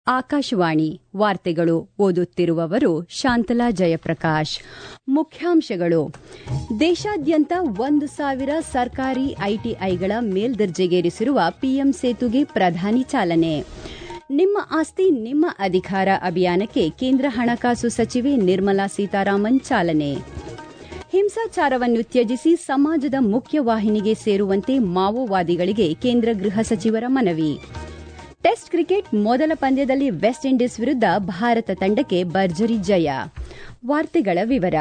ಆಕಾಶವಾಣಿ ವಾರ್ತೆಗಳು ಓದುತ್ತಿರುವವರು ಶಾಂತಲಾ ಜಯಪ್ರಕಾಶ್ ಮುಖ್ಯಾಂಶಗಳು ದೇಶಾದ್ಯಂತ ಒಂದು ಸಾವಿರ ಸರ್ಕಾರಿ ಐಟಿಐಗಳ ಮೇಲ್ದರ್ಜೆಗೇರಿಸಿರುವ ಪಿಎಂ ಸೇತುಗೆ ಪ್ರಧಾನಿ ಚಾಲನೆ ನಿಮ್ಮ ಆಸ್ತಿ ನಿಮ್ಮ ಅಧಿಕಾರ ಅಭಿಯಾನಕ್ಕೆ ಕೇಂದ್ರ ಹಣಕಾಸು ಸಚಿವೆ ನಿರ್ಮಲಾ ಸೀತಾರಾಮನ್ ಚಾಲನೆ ಹಿಂಸಾಚಾರವನ್ನು ತ್ಯಜಿಸಿ ಸಮಾಜದ ಮುಖ್ಯವಾಹಿನಿಗೆ ಸೇರುವಂತೆ ಮಾವೋವಾದಿಗಳಿಗೆ ಕೇಂದ್ರ ಗೃಹ ಸಚಿವರ ಮನವಿ ಟೆಸ್ಟ್ ಕ್ರಿಕೆಟ್ ಮೊದಲ ಪಂದ್ಯದಲ್ಲಿ ವೆಸ್ಟ್ ಇಂಡೀಸ್ ವಿರುದ್ಧ ಭಾರತ ತಂಡಕ್ಕೆ ಭರ್ಜರಿ ಜಯ ವಾರ್ತೆಗಳ ವಿವರ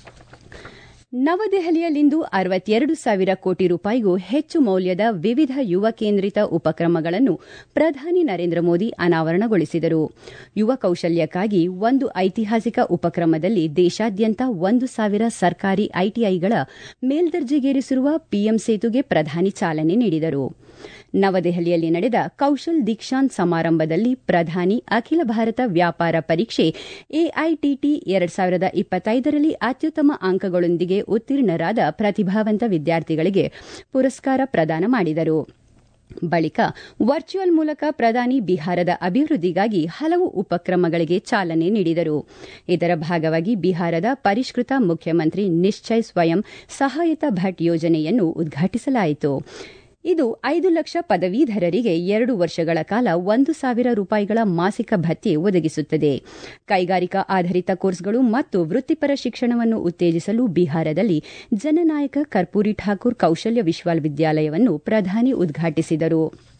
ನವದೆಹಲಿಯಲ್ಲಿಂದು ಅರವತ್ತೆರಡು ಸಾವಿರ ಕೋಟಿ ರೂಪಾಯಿಗೂ ಹೆಚ್ಚು ಮೌಲ್ಯದ ವಿವಿಧ ಯುವ ಕೇಂದ್ರಿತ ಉಪಕ್ರಮಗಳನ್ನು ಪ್ರಧಾನಿ ನರೇಂದ್ರ ಮೋದಿ ಅನಾವರಣಗೊಳಿಸಿದರು ಯುವ ಕೌಶಲ್ಯಕ್ಕಾಗಿ ಒಂದು ಐತಿಹಾಸಿಕ ಉಪಕ್ರಮದಲ್ಲಿ ದೇಶಾದ್ಯಂತ ಒಂದು ಸಾವಿರ ಸರ್ಕಾರಿ ಐಟಿಐಗಳ ಮೇಲ್ದರ್ಜೆಗೇರಿಸಿರುವ ಪಿಎಂ ಸೇತುಗೆ ಪ್ರಧಾನಿ ಚಾಲನೆ ನೀಡಿದರು ನವದೆಹಲಿಯಲ್ಲಿ ನಡೆದ ಕೌಶಲ್ ದೀಕ್ಷಾಂತ್ ಸಮಾರಂಭದಲ್ಲಿ ಪ್ರಧಾನಿ ಅಖಿಲ ಭಾರತ ವ್ಯಾಪಾರ ಪರೀಕ್ಷೆ ಎಐಟಿಟಿ ಎರಡ್ ಸಾವಿರದ ಇಪ್ಪತ್ತೈದರಲ್ಲಿ ಅತ್ಯುತ್ತಮ ಅಂಕಗಳೊಂದಿಗೆ ಉತ್ತೀರ್ಣರಾದ ಪ್ರತಿಭಾವಂತ ವಿದ್ಯಾರ್ಥಿಗಳಿಗೆ ಪುರಸ್ಕಾರ ಪ್ರದಾನ ಮಾಡಿದರು ಬಳಿಕ ವರ್ಚುವಲ್ ಮೂಲಕ ಪ್ರಧಾನಿ ಬಿಹಾರದ ಅಭಿವೃದ್ಧಿಗಾಗಿ ಹಲವು ಉಪಕ್ರಮಗಳಿಗೆ ಚಾಲನೆ ನೀಡಿದರು ಇದರ ಭಾಗವಾಗಿ ಬಿಹಾರದ ಪರಿಷ್ಕೃತ ಮುಖ್ಯಮಂತ್ರಿ ನಿಶ್ಚಯ್ ಸ್ವಯಂ ಸಹಾಯತ ಭಟ್ ಯೋಜನೆಯನ್ನು ಉದ್ಘಾಟಿಸಲಾಯಿತು ಇದು ಐದು ಲಕ್ಷ ಪದವೀಧರರಿಗೆ ಎರಡು ವರ್ಷಗಳ ಕಾಲ ಒಂದು ಸಾವಿರ ರೂಪಾಯಿಗಳ ಮಾಸಿಕ ಭತ್ಯೆ ಒದಗಿಸುತ್ತದೆ ಕೈಗಾರಿಕಾ ಆಧಾರಿತ ಕೋರ್ಸ್ಗಳು ಮತ್ತು ವೃತ್ತಿಪರ ಶಿಕ್ಷಣವನ್ನು ಉತ್ತೇಜಿಸಲು ಬಿಹಾರದಲ್ಲಿ ಜನನಾಯಕ ಕರ್ಪೂರಿ ಠಾಕೂರ್ ಕೌಶಲ್ಯ ವಿಶ್ವವಿದ್ಯಾಲಯವನ್ನು ಪ್ರಧಾನಿ ಉದ್ಘಾಟಿಸಿದರು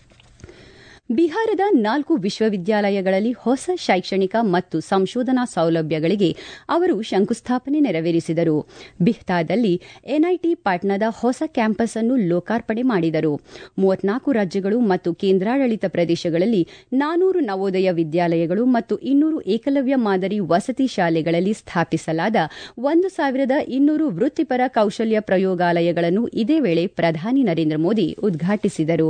ಬಿಹಾರದ ನಾಲ್ಕು ವಿಶ್ವವಿದ್ಯಾಲಯಗಳಲ್ಲಿ ಹೊಸ ಶೈಕ್ಷಣಿಕ ಮತ್ತು ಸಂಶೋಧನಾ ಸೌಲಭ್ಯಗಳಿಗೆ ಅವರು ಶಂಕುಸ್ಥಾಪನೆ ನೆರವೇರಿಸಿದರು ಬಿಹ್ತಾದಲ್ಲಿ ಎನ್ಐಟಿ ಪಾಟ್ನಾದ ಹೊಸ ಕ್ಯಾಂಪಸ್ ಅನ್ನು ಲೋಕಾರ್ಪಣೆ ಮಾಡಿದರು ಮೂವತ್ನಾಲ್ಕು ರಾಜ್ಯಗಳು ಮತ್ತು ಕೇಂದ್ರಾಡಳಿತ ಪ್ರದೇಶಗಳಲ್ಲಿ ನಾನೂರು ನವೋದಯ ವಿದ್ಯಾಲಯಗಳು ಮತ್ತು ಇನ್ನೂರು ಏಕಲವ್ಯ ಮಾದರಿ ವಸತಿ ಶಾಲೆಗಳಲ್ಲಿ ಸ್ಥಾಪಿಸಲಾದ ಒಂದು ಸಾವಿರದ ಇನ್ನೂರು ವೃತ್ತಿಪರ ಕೌಶಲ್ಯ ಪ್ರಯೋಗಾಲಯಗಳನ್ನು ಇದೇ ವೇಳೆ ಪ್ರಧಾನಿ ನರೇಂದ್ರ ಮೋದಿ ಉದ್ಘಾಟಿಸಿದರು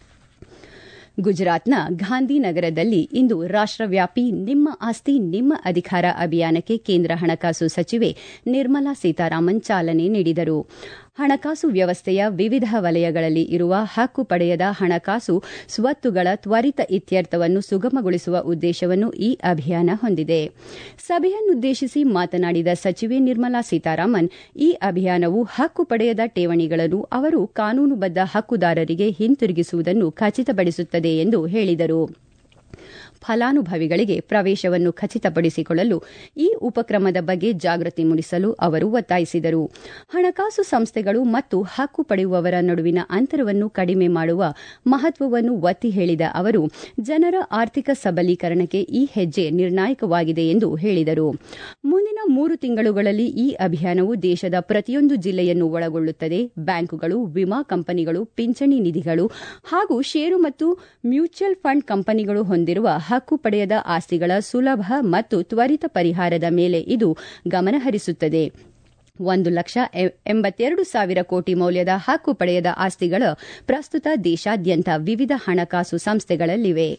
ಗುಜರಾತ್ನ ಗಾಂಧಿನಗರದಲ್ಲಿ ಇಂದು ರಾಷ್ಟವ್ಯಾಪಿ ನಿಮ್ಮ ಆಸ್ತಿ ನಿಮ್ಮ ಅಧಿಕಾರ ಅಭಿಯಾನಕ್ಕೆ ಕೇಂದ್ರ ಹಣಕಾಸು ಸಚಿವೆ ನಿರ್ಮಲಾ ಸೀತಾರಾಮನ್ ಚಾಲನೆ ನೀಡಿದರು ಹಣಕಾಸು ವ್ಯವಸ್ಥೆಯ ವಿವಿಧ ವಲಯಗಳಲ್ಲಿ ಇರುವ ಹಕ್ಕು ಪಡೆಯದ ಹಣಕಾಸು ಸ್ವತ್ತುಗಳ ತ್ವರಿತ ಇತ್ಯರ್ಥವನ್ನು ಸುಗಮಗೊಳಿಸುವ ಉದ್ದೇಶವನ್ನು ಈ ಅಭಿಯಾನ ಹೊಂದಿದೆ ಸಭೆಯನ್ನುದ್ದೇಶಿಸಿ ಮಾತನಾಡಿದ ಸಚಿವೆ ನಿರ್ಮಲಾ ಸೀತಾರಾಮನ್ ಈ ಅಭಿಯಾನವು ಹಕ್ಕು ಪಡೆಯದ ಠೇವಣಿಗಳನ್ನು ಅವರು ಕಾನೂನುಬದ್ಧ ಹಕ್ಕುದಾರರಿಗೆ ಹಿಂತಿರುಗಿಸುವುದನ್ನು ಖಚಿತಪಡಿಸುತ್ತದೆ ಎಂದು ಹೇಳಿದರು ಫಲಾನುಭವಿಗಳಿಗೆ ಪ್ರವೇಶವನ್ನು ಖಚಿತಪಡಿಸಿಕೊಳ್ಳಲು ಈ ಉಪಕ್ರಮದ ಬಗ್ಗೆ ಜಾಗೃತಿ ಮೂಡಿಸಲು ಅವರು ಒತ್ತಾಯಿಸಿದರು ಹಣಕಾಸು ಸಂಸ್ಥೆಗಳು ಮತ್ತು ಹಕ್ಕು ಪಡೆಯುವವರ ನಡುವಿನ ಅಂತರವನ್ನು ಕಡಿಮೆ ಮಾಡುವ ಮಹತ್ವವನ್ನು ಒತ್ತಿ ಹೇಳಿದ ಅವರು ಜನರ ಆರ್ಥಿಕ ಸಬಲೀಕರಣಕ್ಕೆ ಈ ಹೆಜ್ಜೆ ನಿರ್ಣಾಯಕವಾಗಿದೆ ಎಂದು ಹೇಳಿದರು ಮುಂದಿನ ಮೂರು ತಿಂಗಳುಗಳಲ್ಲಿ ಈ ಅಭಿಯಾನವು ದೇಶದ ಪ್ರತಿಯೊಂದು ಜಿಲ್ಲೆಯನ್ನು ಒಳಗೊಳ್ಳುತ್ತದೆ ಬ್ಯಾಂಕುಗಳು ವಿಮಾ ಕಂಪನಿಗಳು ಪಿಂಚಣಿ ನಿಧಿಗಳು ಹಾಗೂ ಷೇರು ಮತ್ತು ಮ್ಯೂಚುವಲ್ ಫಂಡ್ ಕಂಪನಿಗಳು ಹೊಂದಿರುವ ಹಕ್ಕು ಪಡೆಯದ ಆಸ್ತಿಗಳ ಸುಲಭ ಮತ್ತು ತ್ವರಿತ ಪರಿಹಾರದ ಮೇಲೆ ಇದು ಗಮನಹರಿಸುತ್ತದೆ ಒಂದು ಲಕ್ಷ ಎಂಬತ್ತೆರಡು ಸಾವಿರ ಕೋಟಿ ಮೌಲ್ಯದ ಹಕ್ಕು ಪಡೆಯದ ಆಸ್ತಿಗಳ ಪ್ರಸ್ತುತ ದೇಶಾದ್ಯಂತ ವಿವಿಧ ಹಣಕಾಸು ಸಂಸ್ಥೆಗಳಲ್ಲಿವೆ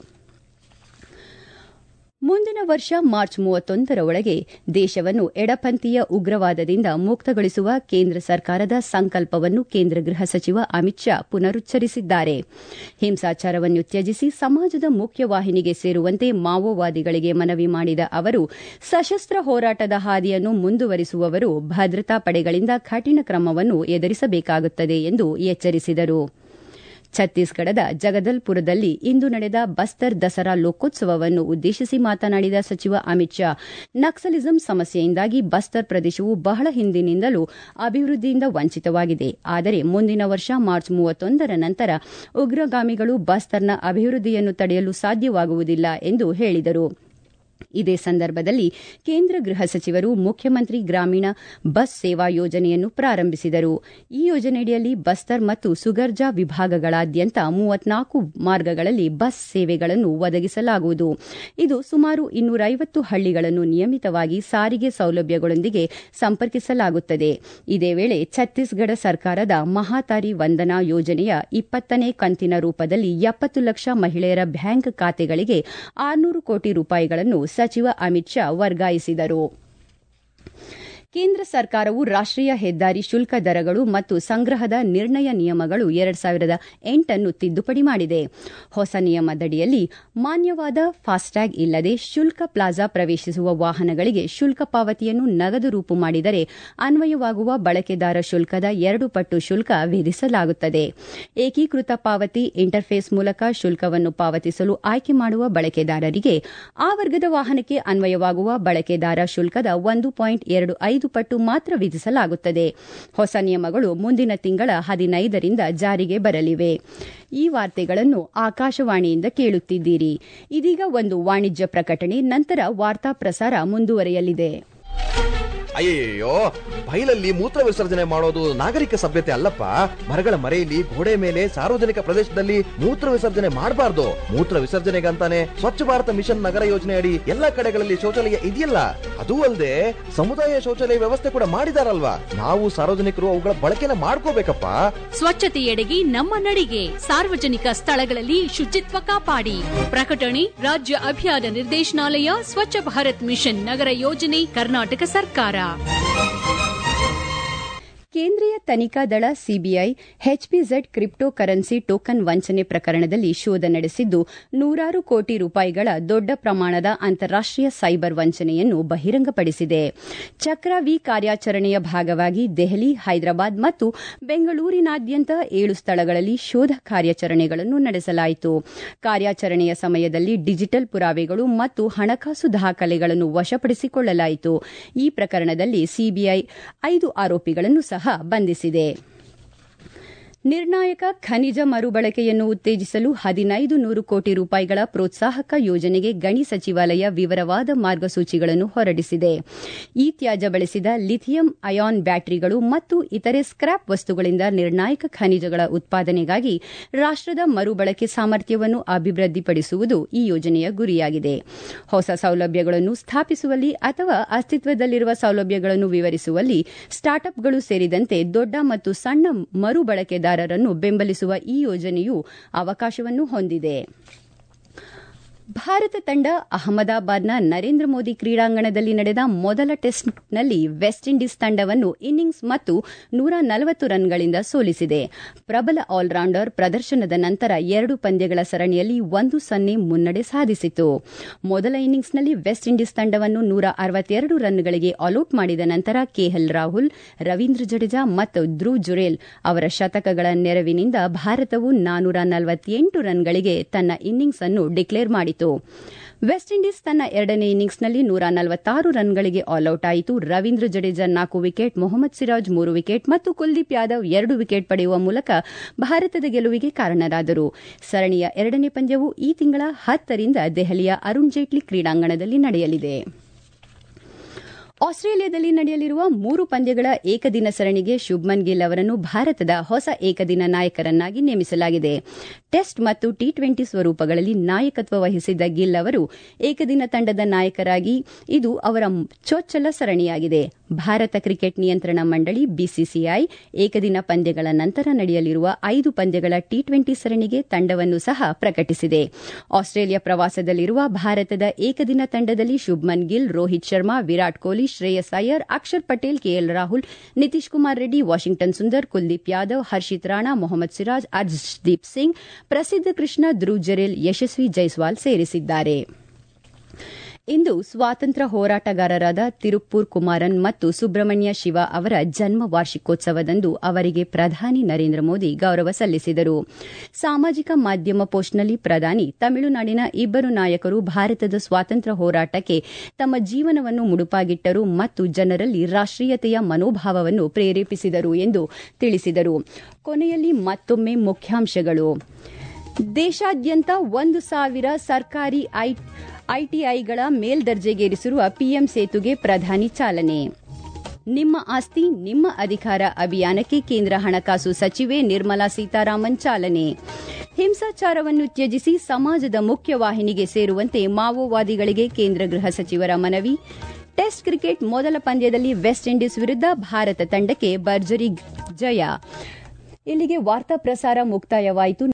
ಮುಂದಿನ ವರ್ಷ ಮಾರ್ಚ್ ಮೂವತ್ತೊಂದರ ಒಳಗೆ ದೇಶವನ್ನು ಎಡಪಂಥೀಯ ಉಗ್ರವಾದದಿಂದ ಮುಕ್ತಗೊಳಿಸುವ ಕೇಂದ್ರ ಸರ್ಕಾರದ ಸಂಕಲ್ಪವನ್ನು ಕೇಂದ್ರ ಗೃಹ ಸಚಿವ ಅಮಿತ್ ಶಾ ಪುನರುಚ್ಚರಿಸಿದ್ದಾರೆ ಹಿಂಸಾಚಾರವನ್ನು ತ್ಯಜಿಸಿ ಸಮಾಜದ ಮುಖ್ಯವಾಹಿನಿಗೆ ಸೇರುವಂತೆ ಮಾವೋವಾದಿಗಳಿಗೆ ಮನವಿ ಮಾಡಿದ ಅವರು ಸಶಸ್ತ್ರ ಹೋರಾಟದ ಹಾದಿಯನ್ನು ಮುಂದುವರಿಸುವವರು ಭದ್ರತಾ ಪಡೆಗಳಿಂದ ಕಠಿಣ ಕ್ರಮವನ್ನು ಎದುರಿಸಬೇಕಾಗುತ್ತದೆ ಎಂದು ಎಚ್ಚರಿಸಿದರು ಛತ್ತೀಸ್ಗಢದ ಜಗದಲ್ಪುರದಲ್ಲಿ ಇಂದು ನಡೆದ ಬಸ್ತರ್ ದಸರಾ ಲೋಕೋತ್ಸವವನ್ನು ಉದ್ದೇಶಿಸಿ ಮಾತನಾಡಿದ ಸಚಿವ ಅಮಿತ್ ಶಾ ನಕ್ಸಲಿಸಂ ಸಮಸ್ಯೆಯಿಂದಾಗಿ ಬಸ್ತರ್ ಪ್ರದೇಶವು ಬಹಳ ಹಿಂದಿನಿಂದಲೂ ಅಭಿವೃದ್ಧಿಯಿಂದ ವಂಚಿತವಾಗಿದೆ ಆದರೆ ಮುಂದಿನ ವರ್ಷ ಮಾರ್ಚ್ ಮೂವತ್ತೊಂದರ ನಂತರ ಉಗ್ರಗಾಮಿಗಳು ಬಸ್ತರ್ನ ಅಭಿವೃದ್ಧಿಯನ್ನು ತಡೆಯಲು ಸಾಧ್ಯವಾಗುವುದಿಲ್ಲ ಎಂದು ಹೇಳಿದರು ಇದೇ ಸಂದರ್ಭದಲ್ಲಿ ಕೇಂದ್ರ ಗೃಹ ಸಚಿವರು ಮುಖ್ಯಮಂತ್ರಿ ಗ್ರಾಮೀಣ ಬಸ್ ಸೇವಾ ಯೋಜನೆಯನ್ನು ಪ್ರಾರಂಭಿಸಿದರು ಈ ಯೋಜನೆಯಡಿಯಲ್ಲಿ ಬಸ್ತರ್ ಮತ್ತು ಸುಗರ್ಜಾ ವಿಭಾಗಗಳಾದ್ಯಂತ ಮೂವತ್ನಾಲ್ಕು ಮಾರ್ಗಗಳಲ್ಲಿ ಬಸ್ ಸೇವೆಗಳನ್ನು ಒದಗಿಸಲಾಗುವುದು ಇದು ಸುಮಾರು ಇನ್ನೂರೈವತ್ತು ಹಳ್ಳಿಗಳನ್ನು ನಿಯಮಿತವಾಗಿ ಸಾರಿಗೆ ಸೌಲಭ್ಯಗಳೊಂದಿಗೆ ಸಂಪರ್ಕಿಸಲಾಗುತ್ತದೆ ಇದೇ ವೇಳೆ ಛತ್ತೀಸ್ಗಢ ಸರ್ಕಾರದ ಮಹಾತಾರಿ ವಂದನಾ ಯೋಜನೆಯ ಇಪ್ಪತ್ತನೇ ಕಂತಿನ ರೂಪದಲ್ಲಿ ಎಪ್ಪತ್ತು ಲಕ್ಷ ಮಹಿಳೆಯರ ಬ್ಯಾಂಕ್ ಖಾತೆಗಳಿಗೆ ಆರುನೂರು ಕೋಟಿ ರೂಪಾಯಿಗಳನ್ನು ಸಚಿವ ಅಮಿತ್ ಶಾ ವರ್ಗಾಯಿಸಿದರು ಕೇಂದ್ರ ಸರ್ಕಾರವು ರಾಷ್ಟೀಯ ಹೆದ್ದಾರಿ ಶುಲ್ಕ ದರಗಳು ಮತ್ತು ಸಂಗ್ರಹದ ನಿರ್ಣಯ ನಿಯಮಗಳು ಎರಡ್ ಸಾವಿರದ ಎಂಟನ್ನು ತಿದ್ದುಪಡಿ ಮಾಡಿದೆ ಹೊಸ ನಿಯಮದಡಿಯಲ್ಲಿ ಮಾನ್ಯವಾದ ಫಾಸ್ಟ್ಯಾಗ್ ಇಲ್ಲದೆ ಶುಲ್ಕ ಪ್ಲಾಜಾ ಪ್ರವೇಶಿಸುವ ವಾಹನಗಳಿಗೆ ಶುಲ್ಕ ಪಾವತಿಯನ್ನು ನಗದು ರೂಪು ಮಾಡಿದರೆ ಅನ್ವಯವಾಗುವ ಬಳಕೆದಾರ ಶುಲ್ಕದ ಎರಡು ಪಟ್ಟು ಶುಲ್ಕ ವಿಧಿಸಲಾಗುತ್ತದೆ ಏಕೀಕೃತ ಪಾವತಿ ಇಂಟರ್ಫೇಸ್ ಮೂಲಕ ಶುಲ್ಕವನ್ನು ಪಾವತಿಸಲು ಆಯ್ಕೆ ಮಾಡುವ ಬಳಕೆದಾರರಿಗೆ ಆ ವರ್ಗದ ವಾಹನಕ್ಕೆ ಅನ್ವಯವಾಗುವ ಬಳಕೆದಾರ ಶುಲ್ಕದ ಒಂದು ಪಾಯಿಂಟ್ ಎರಡು ಐದು ಪಟ್ಟು ಮಾತ್ರ ವಿಧಿಸಲಾಗುತ್ತದೆ ಹೊಸ ನಿಯಮಗಳು ಮುಂದಿನ ತಿಂಗಳ ಹದಿನೈದರಿಂದ ಜಾರಿಗೆ ಬರಲಿವೆ ಈ ವಾರ್ತೆಗಳನ್ನು ಆಕಾಶವಾಣಿಯಿಂದ ಕೇಳುತ್ತಿದ್ದೀರಿ ಇದೀಗ ಒಂದು ವಾಣಿಜ್ಯ ಪ್ರಕಟಣೆ ನಂತರ ವಾರ್ತಾ ಪ್ರಸಾರ ಮುಂದುವರೆಯಲಿದೆ ಅಯ್ಯಯ್ಯೋ ಬೈಲಲ್ಲಿ ಮೂತ್ರ ವಿಸರ್ಜನೆ ಮಾಡೋದು ನಾಗರಿಕ ಸಭ್ಯತೆ ಅಲ್ಲಪ್ಪ ಮರಗಳ ಮರೆಯಲ್ಲಿ ಗೋಡೆ ಮೇಲೆ ಸಾರ್ವಜನಿಕ ಪ್ರದೇಶದಲ್ಲಿ ಮೂತ್ರ ವಿಸರ್ಜನೆ ಮಾಡಬಾರ್ದು ಮೂತ್ರ ವಿಸರ್ಜನೆಗಂತಾನೆ ಸ್ವಚ್ಛ ಭಾರತ ಮಿಷನ್ ನಗರ ಯೋಜನೆ ಅಡಿ ಎಲ್ಲಾ ಕಡೆಗಳಲ್ಲಿ ಶೌಚಾಲಯ ಇದೆಯಲ್ಲ ಅದೂ ಅಲ್ಲದೆ ಸಮುದಾಯ ಶೌಚಾಲಯ ವ್ಯವಸ್ಥೆ ಕೂಡ ಮಾಡಿದಾರಲ್ವಾ ನಾವು ಸಾರ್ವಜನಿಕರು ಅವುಗಳ ಬಳಕೆನ ಮಾಡ್ಕೋಬೇಕಪ್ಪ ಸ್ವಚ್ಛತೆಯೆಡೆಗೆ ನಮ್ಮ ನಡಿಗೆ ಸಾರ್ವಜನಿಕ ಸ್ಥಳಗಳಲ್ಲಿ ಶುಚಿತ್ವ ಕಾಪಾಡಿ ಪ್ರಕಟಣೆ ರಾಜ್ಯ ಅಭಿಯಾನ ನಿರ್ದೇಶನಾಲಯ ಸ್ವಚ್ಛ ಭಾರತ್ ಮಿಷನ್ ನಗರ ಯೋಜನೆ ಕರ್ನಾಟಕ ಸರ್ಕಾರ ಕೇಂದ್ರೀಯ ತನಿಖಾ ದಳ CBI HPZ crypto currency token ವಂಚನೆ ಪ್ರಕರಣದಲ್ಲಿ ಶೋಧ ನಡೆಸಿದ್ದು ನೂರಾರು ಕೋಟಿ ರೂಪಾಯಿಗಳ ದೊಡ್ಡ ಪ್ರಮಾಣದ ಅಂತಾರಾಷ್ಟೀಯ ಸೈಬರ್ ವಂಚನೆಯನ್ನು ಬಹಿರಂಗಪಡಿಸಿದೆ ಚಕ್ರ ವಿ ಕಾರ್ಯಾಚರಣೆಯ ಭಾಗವಾಗಿ ದೆಹಲಿ ಹೈದರಾಬಾದ್ ಮತ್ತು ಬೆಂಗಳೂರಿನಾದ್ಯಂತ ಏಳು ಸ್ಥಳಗಳಲ್ಲಿ ಶೋಧ ಕಾರ್ಯಾಚರಣೆಗಳನ್ನು ನಡೆಸಲಾಯಿತು ಕಾರ್ಯಾಚರಣೆಯ ಸಮಯದಲ್ಲಿ ಡಿಜಿಟಲ್ ಪುರಾವೆಗಳು ಮತ್ತು ಹಣಕಾಸು ದಾಖಲೆಗಳನ್ನು ವಶಪಡಿಸಿಕೊಳ್ಳಲಾಯಿತು ಈ ಪ್ರಕರಣದಲ್ಲಿ ಸಿಬಿಐ ಐದು ಆರೋಪಿಗಳನ್ನು ಸಹ ಬಂಧಿಸಿದೆ ನಿರ್ಣಾಯಕ ಖನಿಜ ಮರುಬಳಕೆಯನ್ನು ಉತ್ತೇಜಿಸಲು ಹದಿನೈದು ನೂರು ಕೋಟಿ ರೂಪಾಯಿಗಳ ಪ್ರೋತ್ಸಾಹಕ ಯೋಜನೆಗೆ ಗಣಿ ಸಚಿವಾಲಯ ವಿವರವಾದ ಮಾರ್ಗಸೂಚಿಗಳನ್ನು ಹೊರಡಿಸಿದೆ ಈ ತ್ಯಾಜ್ಯ ಬಳಸಿದ ಲಿಥಿಯಂ ಅಯಾನ್ ಬ್ಯಾಟರಿಗಳು ಮತ್ತು ಇತರೆ ಸ್ಕ್ರಾಪ್ ವಸ್ತುಗಳಿಂದ ನಿರ್ಣಾಯಕ ಖನಿಜಗಳ ಉತ್ಪಾದನೆಗಾಗಿ ರಾಷ್ಟದ ಮರುಬಳಕೆ ಸಾಮರ್ಥ್ಯವನ್ನು ಅಭಿವೃದ್ಧಿಪಡಿಸುವುದು ಈ ಯೋಜನೆಯ ಗುರಿಯಾಗಿದೆ ಹೊಸ ಸೌಲಭ್ಯಗಳನ್ನು ಸ್ಥಾಪಿಸುವಲ್ಲಿ ಅಥವಾ ಅಸ್ತಿತ್ವದಲ್ಲಿರುವ ಸೌಲಭ್ಯಗಳನ್ನು ವಿವರಿಸುವಲ್ಲಿ ಸ್ಟಾರ್ಟ್ಅಪ್ಗಳು ಸೇರಿದಂತೆ ದೊಡ್ಡ ಮತ್ತು ಸಣ್ಣ ಮರುಬಳಕೆದಾರರನ್ನು ಬೆಂಬಲಿಸುವ ಈ ಯೋಜನೆಯು ಅವಕಾಶವನ್ನು ಹೊಂದಿದೆ ಭಾರತ ತಂಡ ಅಹಮದಾಬಾದ್ನ ನರೇಂದ್ರ ಮೋದಿ ಕ್ರೀಡಾಂಗಣದಲ್ಲಿ ನಡೆದ ಮೊದಲ ಟೆಸ್ಟ್ನಲ್ಲಿ ವೆಸ್ಟ್ ಇಂಡೀಸ್ ತಂಡವನ್ನು ಇನ್ನಿಂಗ್ಸ್ ಮತ್ತು ನೂರ ನಲವತ್ತು ರನ್ಗಳಿಂದ ಸೋಲಿಸಿದೆ ಪ್ರಬಲ ಆಲ್ರೌಂಡರ್ ಪ್ರದರ್ಶನದ ನಂತರ ಎರಡು ಪಂದ್ಯಗಳ ಸರಣಿಯಲ್ಲಿ ಒಂದು ಸೊನ್ನೆ ಮುನ್ನಡೆ ಸಾಧಿಸಿತು ಮೊದಲ ಇನ್ನಿಂಗ್ಸ್ನಲ್ಲಿ ವೆಸ್ಟ್ ಇಂಡೀಸ್ ತಂಡವನ್ನು ನೂರ ಅರವತ್ತೆರಡು ರನ್ಗಳಿಗೆ ಆಲ್ಔಟ್ ಮಾಡಿದ ನಂತರ ಕೆಎಲ್ ರಾಹುಲ್ ರವೀಂದ್ರ ಜಡೇಜಾ ಮತ್ತು ಧ್ರುವ್ ಜುರೇಲ್ ಅವರ ಶತಕಗಳ ನೆರವಿನಿಂದ ಭಾರತವು ನಾನೂರ ನಲವತ್ತೆಂಟು ರನ್ಗಳಿಗೆ ತನ್ನ ಇನ್ನಿಂಗ್ಸ್ ಅನ್ನು ಡಿಕ್ಲೇರ್ ಮಾಡಿತು ವೆಸ್ಟ್ ಇಂಡೀಸ್ ತನ್ನ ಎರಡನೇ ಇನ್ನಿಂಗ್ಸ್ನಲ್ಲಿ ನೂರ ನಲವತ್ತಾರು ರನ್ಗಳಿಗೆ ಆಲ್ಔಟ್ ಆಯಿತು ರವೀಂದ್ರ ಜಡೇಜಾ ನಾಲ್ಕು ವಿಕೆಟ್ ಮೊಹಮ್ಮದ್ ಸಿರಾಜ್ ಮೂರು ವಿಕೆಟ್ ಮತ್ತು ಕುಲ್ದೀಪ್ ಯಾದವ್ ಎರಡು ವಿಕೆಟ್ ಪಡೆಯುವ ಮೂಲಕ ಭಾರತದ ಗೆಲುವಿಗೆ ಕಾರಣರಾದರು ಸರಣಿಯ ಎರಡನೇ ಪಂದ್ಯವು ಈ ತಿಂಗಳ ಹತ್ತರಿಂದ ದೆಹಲಿಯ ಅರುಣ್ ಜೇಟ್ಲಿ ಕ್ರೀಡಾಂಗಣದಲ್ಲಿ ನಡೆಯಲಿದೆ ಆಸ್ಟ್ರೇಲಿಯಾದಲ್ಲಿ ನಡೆಯಲಿರುವ ಮೂರು ಪಂದ್ಯಗಳ ಏಕದಿನ ಸರಣಿಗೆ ಶುಭ್ಮನ್ ಗಿಲ್ ಅವರನ್ನು ಭಾರತದ ಹೊಸ ಏಕದಿನ ನಾಯಕರನ್ನಾಗಿ ನೇಮಿಸಲಾಗಿದೆ ಟೆಸ್ಟ್ ಮತ್ತು ಟಿ ಟ್ವೆಂಟಿ ಸ್ವರೂಪಗಳಲ್ಲಿ ನಾಯಕತ್ವ ವಹಿಸಿದ್ದ ಗಿಲ್ ಅವರು ಏಕದಿನ ತಂಡದ ನಾಯಕರಾಗಿ ಇದು ಅವರ ಚೊಚ್ಚಲ ಸರಣಿಯಾಗಿದೆ ಭಾರತ ಕ್ರಿಕೆಟ್ ನಿಯಂತ್ರಣ ಮಂಡಳಿ ಬಿಸಿಸಿಐ ಏಕದಿನ ಪಂದ್ಯಗಳ ನಂತರ ನಡೆಯಲಿರುವ ಐದು ಪಂದ್ಯಗಳ ಟಿ ಟ್ವೆಂಟಿ ಸರಣಿಗೆ ತಂಡವನ್ನು ಸಹ ಪ್ರಕಟಿಸಿದೆ ಆಸ್ಟ್ರೇಲಿಯಾ ಪ್ರವಾಸದಲ್ಲಿರುವ ಭಾರತದ ಏಕದಿನ ತಂಡದಲ್ಲಿ ಶುಭ್ಮನ್ ಗಿಲ್ ರೋಹಿತ್ ಶರ್ಮಾ ವಿರಾಟ್ ಕೊಹ್ಲಿ ಶ್ರೇಯಸ್ ಅಯ್ಯರ್ ಅಕ್ಷರ್ ಪಟೇಲ್ ಕೆಎಲ್ ರಾಹುಲ್ ನಿತೀಶ್ ಕುಮಾರ್ ರೆಡ್ಡಿ ವಾಷಿಂಗ್ಟನ್ ಸುಂದರ್ ಕುಲ್ದೀಪ್ ಯಾದವ್ ಹರ್ಷಿತ್ ರಾಣಾ ಮೊಹಮ್ಮದ್ ಸಿರಾಜ್ ಅರ್ಜ್ದೀಪ್ ಸಿಂಗ್ ಪ್ರಸಿದ್ಧ ಕೃಷ್ಣ ಧ್ರುವ್ ಜರೇಲ್ ಯಶಸ್ವಿ ಜೈಸ್ವಾಲ್ ಸೇರಿಸಿದ್ದಾರೆ ಇಂದು ಸ್ವಾತಂತ್ರ್ಯ ಹೋರಾಟಗಾರರಾದ ತಿರುಪ್ಪೂರ್ ಕುಮಾರನ್ ಮತ್ತು ಸುಬ್ರಹ್ಮಣ್ಯ ಶಿವ ಅವರ ಜನ್ಮ ವಾರ್ಷಿಕೋತ್ಸವದಂದು ಅವರಿಗೆ ಪ್ರಧಾನಿ ನರೇಂದ್ರ ಮೋದಿ ಗೌರವ ಸಲ್ಲಿಸಿದರು ಸಾಮಾಜಿಕ ಮಾಧ್ಯಮ ಪೋಸ್ಟ್ನಲ್ಲಿ ಪ್ರಧಾನಿ ತಮಿಳುನಾಡಿನ ಇಬ್ಬರು ನಾಯಕರು ಭಾರತದ ಸ್ವಾತಂತ್ರ್ಯ ಹೋರಾಟಕ್ಕೆ ತಮ್ಮ ಜೀವನವನ್ನು ಮುಡುಪಾಗಿಟ್ಟರು ಮತ್ತು ಜನರಲ್ಲಿ ರಾಷ್ಟೀಯತೆಯ ಮನೋಭಾವವನ್ನು ಪ್ರೇರೇಪಿಸಿದರು ಎಂದು ತಿಳಿಸಿದರು ಕೊನೆಯಲ್ಲಿ ಮತ್ತೊಮ್ಮೆ ಮುಖ್ಯಾಂಶಗಳು ದೇಶಾದ್ಯಂತ ಒಂದು ಸಾವಿರ ಸರ್ಕಾರಿ ಐಟಿಐಗಳ ಮೇಲ್ದರ್ಜೆಗೇರಿಸಿರುವ ಪಿಎಂ ಸೇತುಗೆ ಪ್ರಧಾನಿ ಚಾಲನೆ ನಿಮ್ಮ ಆಸ್ತಿ ನಿಮ್ಮ ಅಧಿಕಾರ ಅಭಿಯಾನಕ್ಕೆ ಕೇಂದ್ರ ಹಣಕಾಸು ಸಚಿವೆ ನಿರ್ಮಲಾ ಸೀತಾರಾಮನ್ ಚಾಲನೆ ಹಿಂಸಾಚಾರವನ್ನು ತ್ಯಜಿಸಿ ಸಮಾಜದ ಮುಖ್ಯವಾಹಿನಿಗೆ ಸೇರುವಂತೆ ಮಾವೋವಾದಿಗಳಿಗೆ ಕೇಂದ್ರ ಗೃಹ ಸಚಿವರ ಮನವಿ ಟೆಸ್ಟ್ ಕ್ರಿಕೆಟ್ ಮೊದಲ ಪಂದ್ಯದಲ್ಲಿ ವೆಸ್ಟ್ ಇಂಡೀಸ್ ವಿರುದ್ಧ ಭಾರತ ತಂಡಕ್ಕೆ ಭರ್ಜರಿ ಜಯ ಇಲ್ಲಿಗೆ ವಾರ್ತಾ ಪ್ರಸಾರ ಮುಕ್ತಾಯವಾಯಿತು